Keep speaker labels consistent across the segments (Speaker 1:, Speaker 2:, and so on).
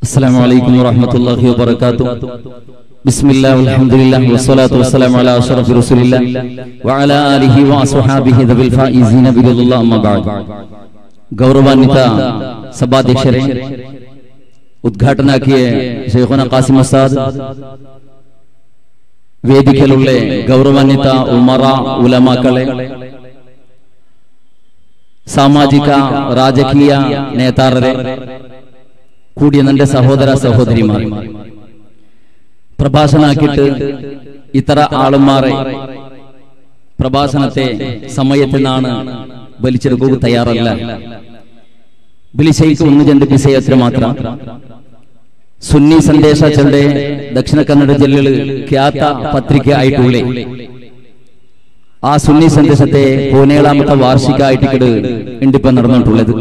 Speaker 1: السلام عليكم ورحمة الله وبركاته بسم الله والحمد لله والصلاة والسلام على أشرف رسول الله وعلى آله وأصحابه ذوي الفائزين برضا الله أما بعد ಗೌರವಾನ್ವಿತ ಸಭಾಧ್ಯಕ್ಷರೇ ಉದ್ಘಾಟನಾಕಿಯ ಶೇಖುನ ಕಾಸಿಂ ಉಸ್ತಾದ್ ವೇದಿಕೆಯലുള്ള ಗೌರವಾನ್ವಿತ ಉಮರ ಉಲಮಾക്കളെ സാമാജിക രാജകീയ നേതാറരെ കൂടിയ ನನ್ನ സഹോദര സഹോദരിമാർ പ്രഭാഷണാക്കിയിട്ട് ഇത്ര ആളുമാരെ പ്രഭാഷണത്തെ സമയത്തിനാണ് വലിച്ചെടുക്കുക തയ്യാറല്ല ಬಿಲಿಸೈಕು ಒಂದು ಜನ ಬಿಸೆಯತ್ರ ಮಾತ್ರ ಸುನ್ನಿ ಸಂದೇಶ ಚಂಡೆ ದಕ್ಷಿಣ ಕನ್ನಡ ಜಿಲ್ಲೆಯಲ್ಲಿ ಖ್ಯಾತ ಪತ್ರಿಕೆ ಆയിട്ടുള്ളೇ ആ സുന്നി സന്ദേശത്തെ പതിനേഴാമത്തെ വാർഷിക ആയിട്ട് ഇണ്ടിപ്പോ നടന്നിട്ടുള്ളത്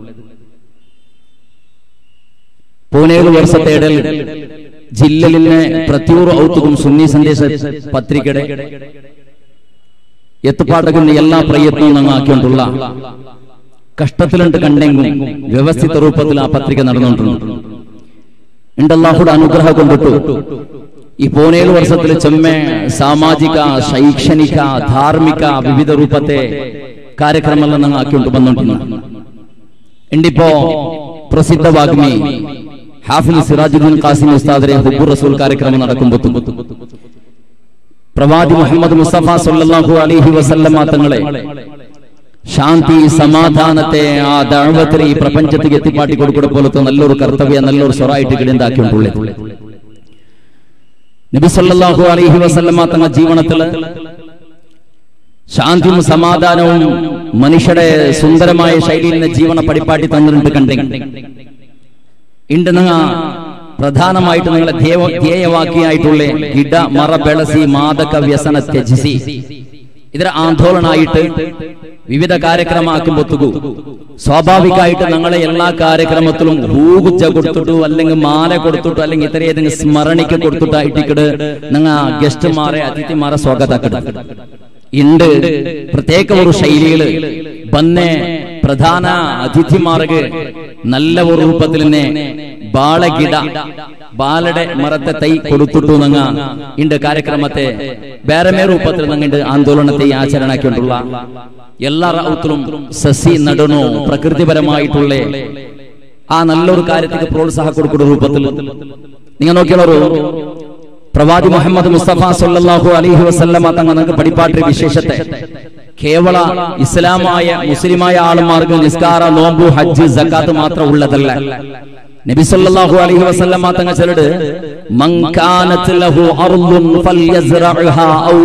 Speaker 1: പതിനേഴ് വർഷത്തെ ഇടയിൽ ജില്ലയിലെ പ്രത്യൂർ ഔത്തുകും സുന്നി സന്ദേശ പത്രികയുടെ എത്തുപാടകുന്ന എല്ലാ പ്രയത്നവും ഞങ്ങൾ ആക്കിയിട്ടുള്ള കഷ്ടത്തിലുണ്ട് കണ്ടെങ്കിൽ വ്യവസ്ഥിത രൂപത്തിൽ ആ പത്രിക നടന്നുകൊണ്ടിരുന്നു ഉണ്ടല്ലാഹുടെ അനുഗ്രഹം കൊണ്ടിട്ടു ഈ പോനേഴ് വർഷത്തിൽ ചെമ്മെ സാമാജിക ശൈക്ഷണിക ധാർമ്മിക വിവിധ രൂപത്തെ ಕಾರ್ಯಕ್ರಮ ഞങ്ങൾ ആക്കിക്കൊണ്ട് വന്നിട്ടുണ്ട് ഉണ്ടിപ്പോ പ്രസിദ്ധ വാഗ്മി ഹാഫിൽ സിറാജുദ്ദീൻ ഖാസിം ഉസ്താദരെ ഹുബുർ റസൂൽ കാര്യക്രമം നടക്കുമ്പോൾ പ്രവാദി മുഹമ്മദ് മുസ്തഫ സല്ലല്ലാഹു അലൈഹി വസല്ലമ തങ്ങളെ ശാന്തി സമാധാനത്തെ ആ ദഴവത്തിൽ ഈ പ്രപഞ്ചത്തിക്ക് എത്തിപ്പാട്ടി കൊടുക്കുന്ന പോലത്തെ നല്ലൊരു കർത്തവ്യ നല്ലൊരു സ്വറായിട്ട് കിടന്താക്കിയിട്ടുള്ളത് നബി സല്ലല്ലാഹു അലൈഹി വസല്ലമ തങ്ങൾ ജീവനത്തില് ശാന്തിയും സമാധാനവും മനുഷ്യരുടെ സുന്ദരമായ ശൈലിയിൽ ജീവന പടിപ്പാട്ടി തന്നിട്ടുണ്ട് കണ്ടെങ്കിൽ ഇണ്ട് നിങ്ങൾ പ്രധാനമായിട്ട് നിങ്ങളെ ധ്യേയവാക്കിയായിട്ടുള്ള ഇട മറ ಬೆಳಸಿ മാദക വ്യസന ത്യജിಸಿ ಇದರ ആന്തോളനായിട്ട് വിവിധ ಕಾರ್ಯಕ್ರಮ ആക്കുമ്പോത്തുകു സ്വാഭാവികമായിട്ട് ഞങ്ങളെ എല്ലാ കാര്യക്രമത്തിലും ഹൂകുച്ച കൊടുത്തിട്ടു അല്ലെങ്കിൽ മാല കൊടുത്തിട്ടു അല്ലെങ്കിൽ ഇത്ര ഏതെങ്കിലും സ്മരണിക്ക് കൊടുത്തിട്ടായിട്ട് നിങ്ങൾ ഗസ്റ്റുമാരെ അതിഥിമാരെ സ്വാഗതാക്കിട ഉണ്ട് പ്രത്യേക ഒരു ശൈലിയില് ബന്നെ പ്രധാന അതിഥിമാർക്ക് നല്ല ഒരു രൂപത്തിൽ തന്നെ ബാളഗിട ബാലയുടെ മരത്തെ തൈ കൊടുത്തിട്ടു നങ്ങ ഇണ്ട് കാര്യക്രമത്തെ വേറമേ രൂപത്തിൽ നങ്ങിണ്ട് ആന്തോളനത്തെ ആചരണാക്കിക്കൊണ്ടുള്ള എല്ലാ റൗത്തിലും സസി നടനോ പ്രകൃതിപരമായിട്ടുള്ള ആ നല്ലൊരു കാര്യത്തിന് പ്രോത്സാഹ കൊടുക്കുന്ന രൂപത്തിൽ നിങ്ങൾ നോക്കിയുള്ളൊരു പ്രവാദി മുഹമ്മദ് മുസ്തഫ സല്ലല്ലാഹു അലൈഹി വസല്ലമ തങ്ങൾ നിങ്ങൾക്ക് പഠിപ്പാട്ടിയ വിശേഷത്തെ കേവല ഇസ്ലാമായ മുസ്ലിമായ ആളുമാർക്ക് നിസ്കാര നോമ്പു ഹജ്ജ് സക്കാത്ത് മാത്രം ഉള്ളതല്ല നബി സല്ലല്ലാഹു അലൈഹി വസല്ലമ തങ്ങൾ ചെലട് മൻ കാനത് ലഹു അർളുൻ ഫൽയസ്റഅഹാ ഔ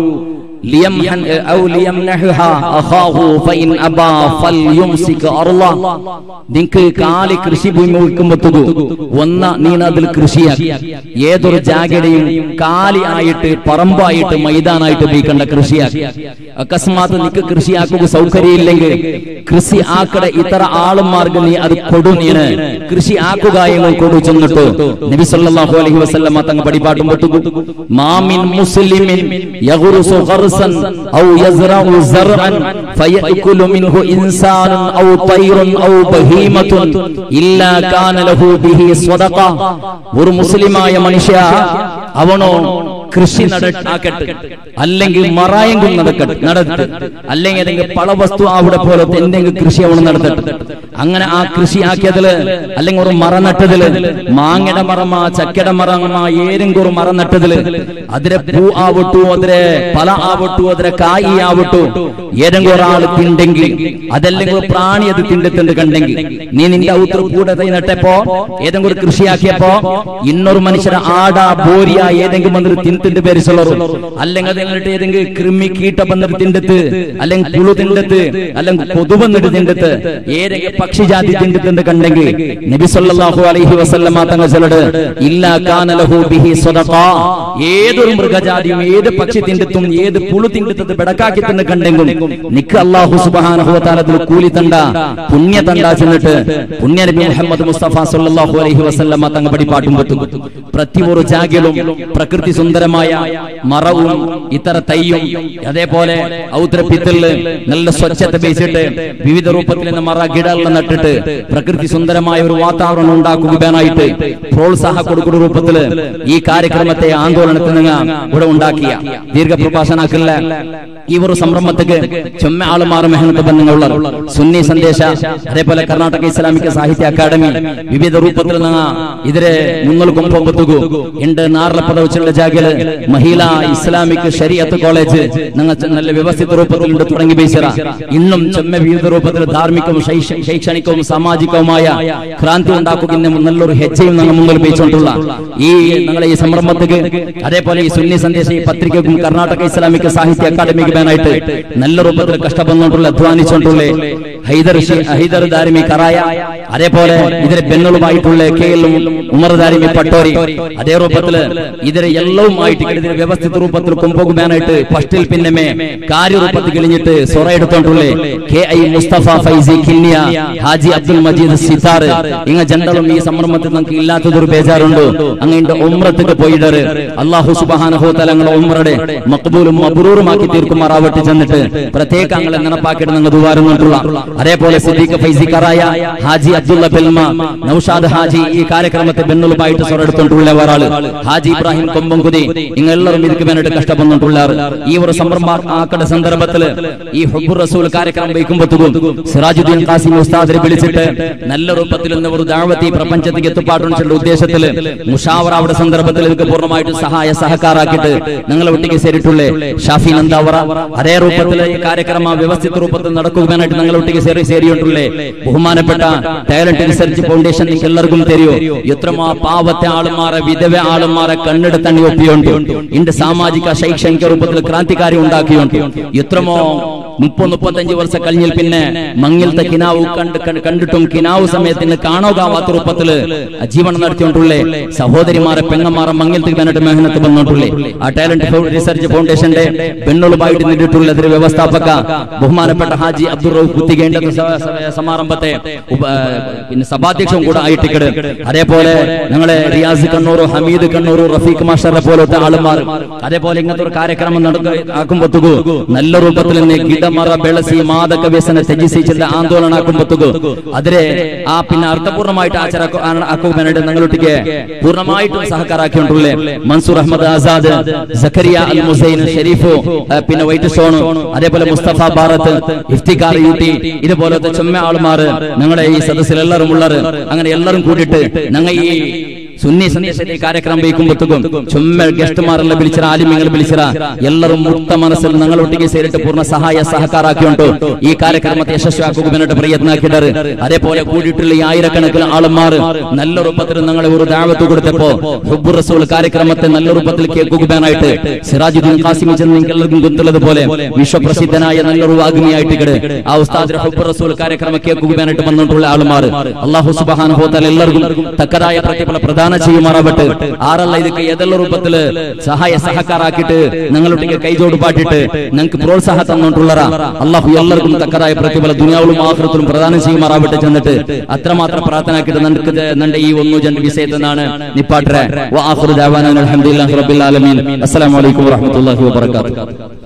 Speaker 1: ലിയംഹൻ ഔ ലിയംനഹഹാ അഖാഹു ഫഇൻ അബാ ഫൽയുംസിക അർള നിനക്ക് കാലി കൃഷി ഭൂമി വിൽക്കുമ്പോഴത്തതു ഒന്ന നീന അതിൽ കൃഷിയാക്കി ഏതൊരു ജാഗയുടെയും കാലി ആയിട്ട് പറമ്പായിട്ട് മൈതാനായിട്ട് ഉപയോഗിക്കേണ്ട കൃഷിയാക്കി അക്കസ്മാത്ത് നിനക്ക് കൃഷിയാക്കുക സൗകര്യമില്ലെങ്കിൽ കൃഷി ആക്കട ഇത്തര ആളുമാർക്ക് നീ അത് കൊടു നീന് കൃഷി ആക്കുക എന്ന് കൊടു ചെന്നിട്ട് നബി സല്ലല്ലാഹു അലൈഹി വസല്ലമ തങ്ങ പഠിപ്പാട്ടും പെട്ടു മാമിൻ മുസ്ലിമിൻ യഗ്റുസു ഖർസൻ ഔ യസ്റഉ സർഅൻ ഫയഅകുലു മിൻഹു ഇൻസാനുൻ ഔ തൈറുൻ ഔ ബഹീമത്തുൻ ഇല്ലാ കാന ലഹു ബിഹി സ്വദഖ ഒരു മുസ്ലിമായ മനുഷ്യ അവനോ കൃഷി നടട്ടാക്കട്ടെ അല്ലെങ്കിൽ മറായെങ്കിൽ നടക്കട്ടെ നടത്ത് അല്ലെങ്കിൽ ഏതെങ്കിലും പളവസ്തു അവിടെ പോലത്തെ എന്തെങ്കിലും കൃഷി അവൾ നടത്തട്ടെ അങ്ങനെ ആ കൃഷി ആക്കിയതില് അല്ലെങ്കിൽ ഒരു മറ നട്ടതില് മാങ്ങയുടെ മറമാ ചക്കയുടെ മറമാ ഏതെങ്കിലും ഒരു മറ നട്ടതില് അതിരെ പൂ ആവട്ടു അതിരെ പല ആവട്ടു അതിരെ കായി ആവട്ടു ഏതെങ്കിലും ഒരാൾ തിണ്ടെങ്കിൽ അതല്ലെങ്കിൽ ഒരു പ്രാണി അത് തിണ്ടെത്തുണ്ട് കണ്ടെങ്കിൽ നീ നിന്റെ ഔത്ര കൂടെ തൈ നട്ടപ്പോ ഏതെങ്കിലും ഒരു കൃഷിയാക്കിയപ്പോ ഇന്നൊരു മനുഷ്യരെ ആട ബോരിയ ഏതെങ്കിലും വന്നിട്ട് തിന്നിട്ട് പേര് ചൊല്ലറും അല്ലെങ്കിൽ അതിങ്ങോട്ട് ഏതെങ്കിലും കൃമി കീട്ട വന്നിട്ട് തിണ്ടത്ത് അല്ലെങ്കിൽ പുളു തിണ്ടത്ത് അല്ലെങ്കിൽ കൊതു വന്നിട്ട് തിണ്ടത്ത് ഏതെങ്കിലും പക്ഷിജാതി തിണ്ടത്ത് കണ്ടെങ്കിൽ നബി സല്ലല്ലാഹു അലൈഹി വസല്ലമ തങ്ങൾ ചൊല്ലട് ഇല്ലാ കാന ലഹു ബിഹി സ്വദഖ ഏതൊരു മൃഗജാതിയും ഏത് പക്ഷി തിണ്ടത്തും ഏത് പുളു തിണ്ടത്തത് ബെടക്കാക്കി തന്നെ കണ്ടെങ്കിൽ നിക്ക് അല്ലാഹു സുബ്ഹാനഹു വ തആല അതിൽ കൂലി തണ്ട പുണ്യ തണ്ട ചെന്നിട്ട് പുണ്യ നബി മുഹമ്മദ് മുസ്തഫ സല്ലല്ലാഹു അലൈഹി വസല്ലമ തങ്ങൾ പഠിപ്പാട്ടും പറ്റും പ്രതി ഒരു ജാഗിലും പ്രകൃതി സുന്ദര സുന്ദരമായ മറവും ഇത്തര തൈയും അതേപോലെ ഔത്ര പിത്തലില് നല്ല സ്വച്ഛത ബേസിട്ട് വിവിധ രൂപത്തിൽ നിന്ന് മറ ഗിടകൾ നട്ടിട്ട് പ്രകൃതി സുന്ദരമായ ഒരു വാതാവരണം ഉണ്ടാക്കുകയാനായിട്ട് പ്രോത്സാഹ കൊടുക്കുന്ന രൂപത്തില് ഈ കാര്യക്രമത്തെ ആന്തോളനത്തിൽ നിന്ന് ഇവിടെ ഉണ്ടാക്കിയ ദീർഘപ്രഭാഷണാക്കില്ല ഈ ഒരു സംരംഭത്തിക്ക് ചൊമ്മ ആളുമാറ് മെഹനത്ത് ബന്ധങ്ങളുള്ള സുന്നി സന്ദേശ അതേപോലെ കർണാടക ഇസ്ലാമിക സാഹിത്യ അക്കാദമി വിവിധ രൂപത്തിൽ നിന്ന് ഇതിരെ മുന്നോട്ട് കൊമ്പത്തുകു ഉണ്ട് നാർലപ്പത വെച്ചുള്ള ജാഗില് മഹിളാ ഇസ്ലാമിക് ശരീഅത്ത് കോളേജ് ഞങ്ങൾ നല്ല വ്യവസ്ഥിത രൂപത്തിൽ ഉണ്ട് തുടങ്ങി ബേസിറ ഇന്നും ചെമ്മ വിവിധ രൂപത്തിൽ ധാർമ്മികവും ശൈക്ഷ- ശൈക്ഷണികവും സാമാജികവുമായ ക്രാന്തി ഉണ്ടാക്കുന്ന നല്ലൊരു ഹെച്ചയും ഞങ്ങൾ മുന്നിൽ വെച്ചുകൊണ്ടുള്ള ഈ ഞങ്ങളെ ഈ സംരംഭത്തിക്ക് അതേപോലെ ഈ സുന്നി സന്ദേശ ഈ പത്രികക്കും കർണാടക ഇസ്ലാമിക സാഹിത്യ അക്കാദമിക്ക് ബാനായിട്ട് നല്ല രൂപത്തിൽ കഷ്ടപ്പെടുന്നുണ്ടുള്ള അധ്വാനിച്ചുകൊണ്ടുള്ള ഹൈദർ ഷി- ഹൈദർ ദാരിമി കറായ അതേപോലെ ഇതിലെ ബെന്നുളുമായിട്ടുള്ള കെ എൽ ഉമർ ദാരിമി പട്ടോരി അതേ രൂപത്തില് ഇതിലെ എല്ലാവുമായിട്ട് ഇതിന്റെ വ്യവസ്ഥിത രൂപത്തിൽ കൊമ്പോകുവാനായിട്ട് ഫസ്റ്റിൽ പിന്നമേ കാര്യരൂപത്തിൽ കിളിഞ്ഞിട്ട് സൊറ എടുത്തോണ്ടുള്ളേ കെ ഐ മുസ്തഫ ഫൈസി കിന്നിയ ഹാജി അബ്ദുൽ മജീദ് സിത്താർ ഇങ്ങ ജണ്ടളും ഈ സംരംഭത്തിൽ നമുക്ക് ഇല്ലാത്തതൊരു ബേജാറുണ്ട് അങ്ങയുടെ ഉമ്രത്തേക്ക് പോയിടറ് അള്ളാഹു സുബാനഹോ തലങ്ങളെ ഉമ്രയുടെ മക്ബൂലും മബ്രൂറുമാക്കി തീർക്കുമാറാവട്ടെ ചെന്നിട്ട് പ്രത്യേക അങ്ങളെ നടപ്പാക്കിയിട്ട് നിങ്ങൾ ദുവാരുന്നുണ്ടുള്ള അതേപോലെ സിദ്ദീഖ് ഫൈസി കറായ ഹാജി അബ്ദുള്ള ബെൽമ നൌഷാദ് ഹാജി ഈ കാര്യക്രമത്തെ ബെന്നുളുമായിട്ട് സ്വറെടുത്തോണ്ടുള്ള ഒരാള് ഹാജി ഇബ്രാഹിം കൊമ്പംകുതി നിങ്ങൾ എല്ലാവരും ഇതിക്ക് വേണ്ടിയിട്ട് കഷ്ടപ്പെടുന്നുണ്ടുള്ളാറ് ഈ ഒരു സംരംഭം ആക്കട സന്ദർഭത്തില് ഈ ഹുബുർ റസൂൽ കാര്യക്രമം വയ്ക്കുമ്പോഴത്തേക്കും സിറാജുദ്ദീൻ ഖാസിം ഉസ്താദിനെ വിളിച്ചിട്ട് നല്ല രൂപത്തിൽ നിന്ന് ഒരു ദാവത്തി പ്രപഞ്ചത്തിക്ക് എത്തുപാട്ടുള്ള ഉദ്ദേശത്തില് മുഷാവറയുടെ സന്ദർഭത്തിൽ ഇതിക്ക് പൂർണ്ണമായിട്ട് സഹായ സഹകാരാക്കിയിട്ട് ഞങ്ങളെ ഒട്ടിക്ക് ചേരിട്ടുള്ളേ ഷാഫി നന്ദാവറ അതേ രൂപത്തിൽ ഈ കാര്യക്രമ വ്യവസ്ഥിത രൂപത്തിൽ നടക്കുവാനായിട്ട് ഞങ്ങളെ ഒട്ടിക്ക് ചേരി ചേരിയിട്ടുള്ളേ ബഹുമാനപ്പെട്ട ടാലന്റ് റിസർച്ച് ഫൗണ്ടേഷൻ നിങ്ങൾക്ക് എല്ലാവർക്കും തെരിയോ എത്രമാ പാവത്തെ ആളുമാരെ വിധവ ആളുമാരെ കണ്ണെടു തണ്ണി ഒപ്പിയുണ്ട് ഇണ്ട് സാമാജിക ശൈക്ഷണിക രൂപത്തിൽ ക്രാന്തികാരി ഉണ്ടാക്കിയുണ്ട് എത്രമോ മുപ്പത് മുപ്പത്തഞ്ച് വർഷം കഴിഞ്ഞിൽ പിന്നെ മങ്ങിലത്തെ കിനാവ് കണ്ട് കണ്ട് കണ്ടിട്ടും കിനാവ് സമയത്തിന് കാണുകാവാത്ത രൂപത്തില് ജീവനം നടത്തിക്കൊണ്ടുള്ളേ സഹോദരിമാരെ പെങ്ങന്മാരെ മങ്ങിലത്തേക്ക് വേണ്ടിട്ട് മെഹനത്ത് വന്നിട്ടുള്ളേ ആ ടാലന്റ് റിസർച്ച് ഫൗണ്ടേഷന്റെ പെണ്ണുളുമായിട്ട് നിന്നിട്ടുള്ള ഇതിന്റെ വ്യവസ്ഥാപക ബഹുമാനപ്പെട്ട ഹാജി അബ്ദുൾ റൌഫ് കുത്തികേണ്ട സമാരംഭത്തെ ഉപ- പിന്നെ സഭാധ്യക്ഷം കൂടെ ആയിട്ടിക്കട് അതേപോലെ ഞങ്ങളെ റിയാസ് കണ്ണൂർ ഹമീദ് കണ്ണൂർ റഫീഖ് മാസ്റ്ററെ പോലത്തെ ആളുമാർ അതേപോലെ ഇങ്ങനത്തെ ഒരു കാര്യക്രമം നടക്ക ആക്കുമ്പോത്തുകു നല്ല രൂപത്തിൽ നിന്ന് ಗಿಡಮರ ಬೆಳೆಸಿ ಮಾದಕ ವ್ಯಸನ ತ್ಯಜಿಸಿದ ಆಂದೋಲನ ആക്കുമ്പോത്തുകു അതിരെ ആ പിന്നെ അർത്ഥപൂർണ്ണമായിട്ട് ആചാര ആക്കുക വേണ്ടിയിട്ട് ഞങ്ങളൊട്ടിക്ക് പൂർണ്ണമായിട്ടും സഹകാരാക്കിയിട്ടുള്ളേ മൻസൂർ അഹമ്മദ് ആസാദ് സഖരിയ അൽ മുസൈൻ ഷെരീഫു ആ, പിന്നെ വൈറ്റ് സ്റ്റോൺ അതേപോലെ മുസ്തഫ ഭാരത് ഇഫ്തിഖാർ യൂട്ടി ഇതുപോലത്തെ ചുമ്മ ആളുമാര് ഞങ്ങളെ ഈ സദസ്സിൽ എല്ലാവരും ഉള്ളത് അങ്ങനെ എല്ലാവരും കൂടിയിട്ട് ഞങ്ങൾ ഈ സുന്നി സന്ദേശത്തെ കാര്യക്രമം വയ്ക്കുമ്പോഴത്തേക്കും ചുമ്മ ഗസ്റ്റുമാരെല്ലാം വിളിച്ചിറ ആലിമ്യങ്ങൾ വിളിച്ചിറ എല്ലാവരും മുക്ത മനസ്സിൽ ഞങ്ങളൊട്ടിಗೆ ಸೇರಿട്ട് പൂർണ്ണ സഹായ സഹകാരാക്കിയുണ്ട് ഈ കാര്യക്രമത്തെ യശസ്വാക്കുക വേണ്ടിട്ട് പ്രയത്നാക്കിയിട്ടത് അതേപോലെ കൂടിയിട്ടുള്ള ഈ ആയിരക്കണക്കിന് ആളുമാർ നല്ല രൂപത്തിൽ ഞങ്ങളെ ഒരു ദാവത്ത് കൊടുത്തപ്പോ ഹുബ്ബുർ റസൂൽ കാര്യക്രമത്തെ നല്ല രൂപത്തിൽ കേൾക്കുകയാനായിട്ട് സിറാജുദ്ദീൻ ഖാസിമി ചെന്ന് നിങ്ങൾക്ക് എല്ലാവർക്കും ಗೊತ್ತುള്ളത് പോലെ വിശ്വപ്രസിദ്ധനായ നല്ലൊരു വാഗ്മിയായിട്ട് ഇങ്ങട് ആ ഉസ്താദ് ഹുബ്ബുർ റസൂൽ കാര്യക്രമം കേൾക്കുകയാനായിട്ട് വന്നിട്ടുള്ള ആളുമാർ അള്ളാഹു സുബ്ഹാനഹു വ തആല എല്ലാവർക്കും തക്കതായ പ്രതിഫല പ്രദാനം ചെയ്യുമാറാവട്ടെ ആറല്ല ಇದಕ್ಕೆ ഏതെല്ലാം രൂപത്തില് സഹായ സഹകാരാക്കിയിട്ട് ഞങ്ങളൊട്ടിಗೆ കൈജോട് പാട്ടിട്ട് ഞങ്ങൾക്ക് പ്രോത്സാഹ തന്നുകൊണ്ടുള്ളറ അള്ളാഹു എല്ലാവർക്കും തക്കതായ പ്രതിഫല ദുനിയാവിലും ആഹൃത്തിലും പ്രദാനം ചെയ്യുമാറാവട്ടെ ചെന്നിട്ട് അത്രമാത്രം പ്രാർത്ഥന ആക്കിയിട്ട് നമുക്ക് നന്റെ ഈ ഒന്നു ജൻ വിഷയത്തിനാണ് നിപ്പാട്ടെ അലഹമുല്ലാ റബ്ബിൽ ആലമീൻ അസ്സലാമു അലൈക്കും വറഹ്മത്തുള്ളാഹി വബറകാതുഹു